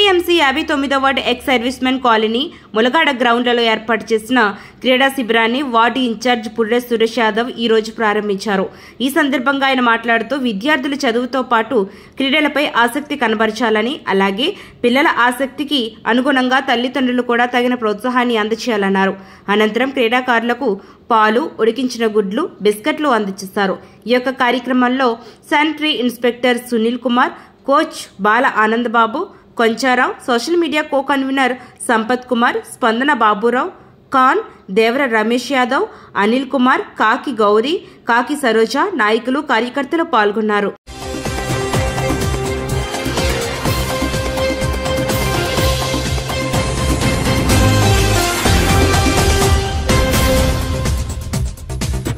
GVMC యాభై తొమ్మిదో ward ex servicemen colony Mulagada గ్రౌండ్లలో ఏర్పాటు చేసిన క్రీడా శిబిరాన్ని వార్డు ఇన్ఛార్జ్ పుర్రె సురేష్ యాదవ్ ఈ రోజు ప్రారంభించారు ఈ సందర్భంగా ఆయన మాట్లాడుతూ విద్యార్థులు చదువుతో పాటు క్రీడలపై ఆసక్తి కనబరచాలని అలాగే పిల్లల ఆసక్తికి అనుగుణంగా తల్లిదండ్రులు కూడా తగిన ప్రోత్సాహాన్ని అందచేయాలన్నారు అనంతరం క్రీడాకారులకు పాలు ఉడికించిన గుడ్లు బిస్కెట్లు అందజేస్తారు ఈ యొక్క కార్యక్రమంలో sanitary inspector Sunil Kumar coach Bala Anandababu Koncharao social media co convener Sampath Kumar Spandana Baburao Khan దేవర రమేష్ యాదవ్ అనిల్ కుమార్ కాకి గౌరీ కాకి సరోజ నాయకులు కార్యకర్తలు పాల్గొన్నారు